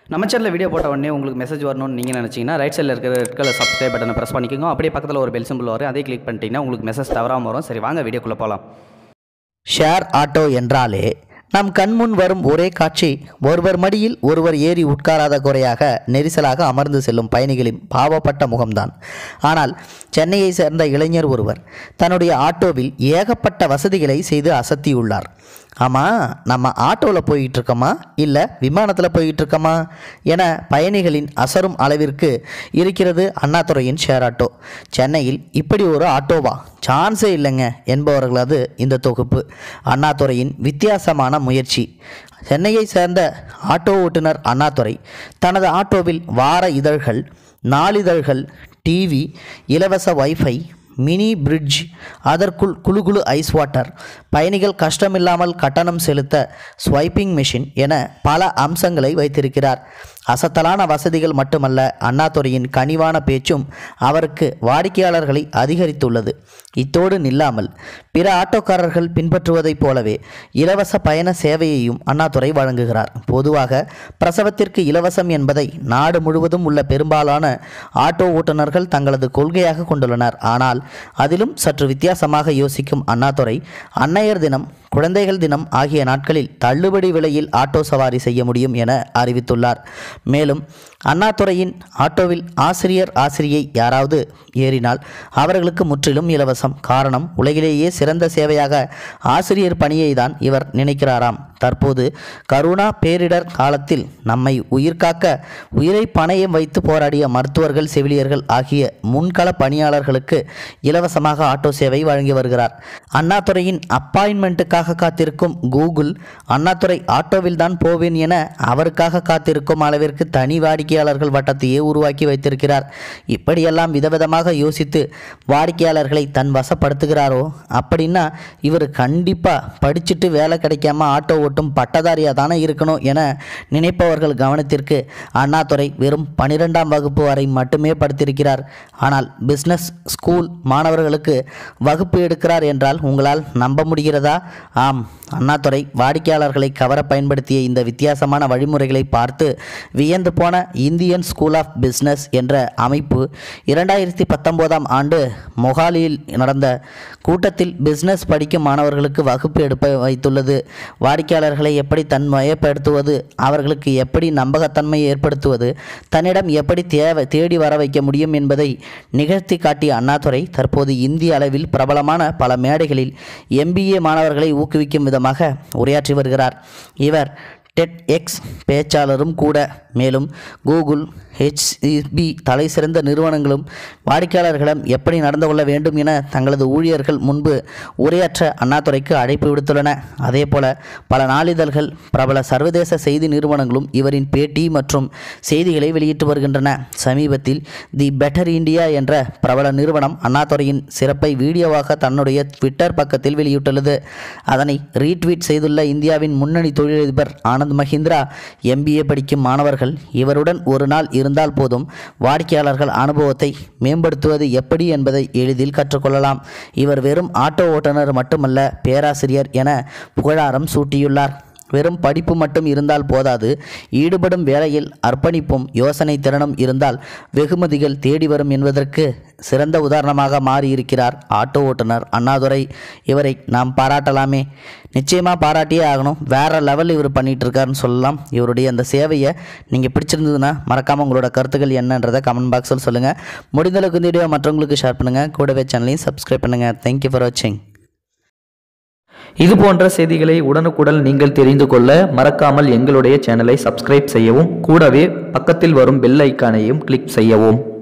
நம்ம சேனலில் வீடியோ போட்ட உடனே உங்களுக்கு மெசேஜ் வரணும்னு நீங்கள் நினச்சிங்கன்னா ரைட் சைடில் இருக்கிற ரெட் கலர் சப்ஸ்கிரைப் பட்டனை ப்ரெஸ் பண்ணிக்கோங்க அப்படியே பக்கத்தில் ஒரு பெல் சிம்பிள் வரும் அதே கிளிக் பண்ணிட்டீங்கன்னா உங்களுக்கு மெசேஜ் தவறாமல் வரும் சரி வாங்க வீடியோக்குள்ளே போகலாம் ஷேர் ஆட்டோ என்றாலே நம் கண்முன் வரும் ஒரே காட்சி ஒருவர் மடியில் ஒருவர் ஏறி உட்காராத குறையாக நெரிசலாக அமர்ந்து செல்லும் பயணிகளின் பாவப்பட்ட முகம்தான் ஆனால் சென்னையை சேர்ந்த இளைஞர் ஒருவர் தன்னுடைய ஆட்டோவில் ஏகப்பட்ட வசதிகளை செய்து அசத்தியுள்ளார் ஆமாம் நம்ம ஆட்டோவில் போயிட்டு இருக்கோமா இல்லை விமானத்தில் போயிட்டு இருக்கோமா என பயணிகளின் அசரும் அளவிற்கு இருக்கிறது அண்ணாதுறையின் ஷேர் ஆட்டோ சென்னையில் இப்படி ஒரு ஆட்டோவா சான்ஸே இல்லைங்க என்பவர்களது இந்த தொகுப்பு அண்ணாதுறையின் வித்தியாசமான முயற்சி சென்னையை சேர்ந்த ஆட்டோ ஓட்டுநர் அண்ணாதுரை தனது ஆட்டோவில் வார இதழ்கள் நாளிதழ்கள் டிவி இலவச வைஃபை மினி பிரிட்ஜ் அதற்குள் குளு குளு ஐஸ் வாட்டர் பயணிகள் கஷ்டமில்லாமல் கட்டணம் செலுத்த ஸ்வைப்பிங் மிஷின் என பல அம்சங்களை வைத்திருக்கிறார் அசத்தலான வசதிகள் மட்டுமல்ல அண்ணாதுரையின் கனிவான பேச்சும் அவருக்கு வாடிக்கையாளர்களை அதிகரித்துள்ளது இத்தோடு நில்லாமல் பிற ஆட்டோக்காரர்கள் பின்பற்றுவதைப் போலவே இலவச பயண சேவையையும் அண்ணாதுரை வழங்குகிறார் பொதுவாக பிரசவத்திற்கு இலவசம் என்பதை நாடு முழுவதும் உள்ள பெரும்பாலான ஆட்டோ ஓட்டுநர்கள் தங்களது கொள்கையாக கொண்டுள்ளனர் ஆனால் அதிலும் சற்று வித்தியாசமாக யோசிக்கும் அண்ணாதுரை அன்னையர் தினம் குழந்தைகள் தினம் ஆகிய நாட்களில் தள்ளுபடி விலையில் ஆட்டோ சவாரி செய்ய முடியும் என அறிவித்துள்ளார் மேலும் அண்ணாதுரையின் ஆட்டோவில் ஆசிரியர் ஆசிரியை யாராவது ஏறினால் அவர்களுக்கு முற்றிலும் இலவசம் காரணம் உலகிலேயே சிறந்த சேவையாக ஆசிரியர் பணியை தான் இவர் நினைக்கிறாராம் தற்போது கருணா பேரிடர் காலத்தில் நம்மை உயிர்காக்க உயிரை பணயம் வைத்து போராடிய மருத்துவர்கள் செவிலியர்கள் ஆகிய முன்கள பணியாளர்களுக்கு இலவசமாக ஆட்டோ சேவை வழங்கி வருகிறார் அண்ணாதுரையின் அப்பாயின்மெண்ட்டுக்காக காத்திருக்கும் கூகுள் அண்ணாதுரை ஆட்டோவில் தான் போவேன் என அவருக்காக காத்திருக்கும் அளவிற்கு தனி வாடிக்கையாளர்கள் வட்டத்தையே உருவாக்கி வைத்திருக்கிறார் இப்படியெல்லாம் விதவிதமாக யோசித்து வாடிக்கையாளர்களை தன் வசப்படுத்துகிறாரோ அப்படின்னா இவர் கண்டிப்பாக படிச்சுட்டு வேலை கிடைக்காம ஆட்டோ ஓட்டும் பட்டதாரியாக தானே இருக்கணும் என நினைப்பவர்கள் கவனத்திற்கு அண்ணாதுரை வெறும் பனிரெண்டாம் வகுப்பு வரை மட்டுமே படித்திருக்கிறார் ஆனால் பிஸ்னஸ் ஸ்கூல் மாணவர்களுக்கு வகுப்பு எடுக்கிறார் என்றால் உங்களால் நம்ப முடிகிறதா ஆம் அண்ணாதுரை வாடிக்கையாளர்களை கவர பயன்படுத்திய இந்த வித்தியாசமான வழிமுறைகளை பார்த்து வியந்து போன இந்தியன் ஸ்கூல் ஆஃப் பிஸ்னஸ் என்ற அமைப்பு இரண்டாயிரத்தி பத்தொம்போதாம் ஆண்டு மொஹாலியில் நடந்த கூட்டத்தில் பிஸ்னஸ் படிக்கும் மாணவர்களுக்கு வகுப்பு எடுப்ப வைத்துள்ளது வாடிக்கையாளர்களை எப்படி தன்மயப்படுத்துவது அவர்களுக்கு எப்படி நம்பகத்தன்மை ஏற்படுத்துவது தன்னிடம் எப்படி தேவை தேடி வர வைக்க முடியும் என்பதை நிகழ்த்தி காட்டிய அண்ணாதுரை தற்போது இந்திய அளவில் பிரபலமான பல மேடைகளில் எம்பிஏ மாணவர்களை ஊக்குவிக்கும் விதமாக உரையாற்றி வருகிறார் இவர் டெட் எக்ஸ் பேச்சாளரும் கூட மேலும் கூகுள் ஹெச்இபி தலை சிறந்த நிறுவனங்களும் வாடிக்கையாளர்களிடம் எப்படி நடந்து கொள்ள வேண்டும் என தங்களது ஊழியர்கள் முன்பு உரையாற்ற அண்ணாதுரைக்கு அழைப்பு விடுத்துள்ளன அதேபோல பல நாளிதழ்கள் பிரபல சர்வதேச செய்தி நிறுவனங்களும் இவரின் பேட்டி மற்றும் செய்திகளை வெளியிட்டு வருகின்றன சமீபத்தில் தி பெட்டர் இந்தியா என்ற பிரபல நிறுவனம் அண்ணாதுரையின் சிறப்பை வீடியோவாக தன்னுடைய ட்விட்டர் பக்கத்தில் வெளியிட்டுள்ளது அதனை ரீட்வீட் செய்துள்ள இந்தியாவின் முன்னணி தொழிலதிபர் ஆனந்த் மஹிந்திரா எம்பிஏ படிக்கும் மாணவர்கள் இவருடன் ஒரு நாள் இருந்தால் போதும் வாடிக்கையாளர்கள் அனுபவத்தை மேம்படுத்துவது எப்படி என்பதை எளிதில் கற்றுக்கொள்ளலாம் இவர் வெறும் ஆட்டோ ஓட்டுநர் மட்டுமல்ல பேராசிரியர் என புகழாரம் சூட்டியுள்ளார் வெறும் படிப்பு மட்டும் இருந்தால் போதாது ஈடுபடும் வேலையில் அர்ப்பணிப்பும் யோசனை திறனும் இருந்தால் வெகுமதிகள் தேடி வரும் என்பதற்கு சிறந்த உதாரணமாக மாறியிருக்கிறார் ஆட்டோ ஓட்டுநர் அண்ணாதுரை இவரை நாம் பாராட்டலாமே நிச்சயமாக பாராட்டியே ஆகணும் வேற லெவல் இவர் பண்ணிட்டு இருக்காருன்னு சொல்லலாம் இவருடைய அந்த சேவையை நீங்கள் பிடிச்சிருந்ததுன்னா மறக்காமல் உங்களோட கருத்துக்கள் என்னன்றதை கமெண்ட் பாக்ஸில் சொல்லுங்கள் முடிந்தளவுக்கு இந்த வீடியோ மற்றவங்களுக்கு ஷேர் பண்ணுங்கள் கூடவே சேனலையும் சப்ஸ்கிரைப் பண்ணுங்கள் தேங்க்யூ ஃபார் வாட்சிங் இது போன்ற செய்திகளை உடனுக்குடன் நீங்கள் தெரிந்து கொள்ள மறக்காமல் எங்களுடைய சேனலை சப்ஸ்கிரைப் செய்யவும் கூடவே பக்கத்தில் வரும் பெல் ஐக்கானையும் கிளிக் செய்யவும்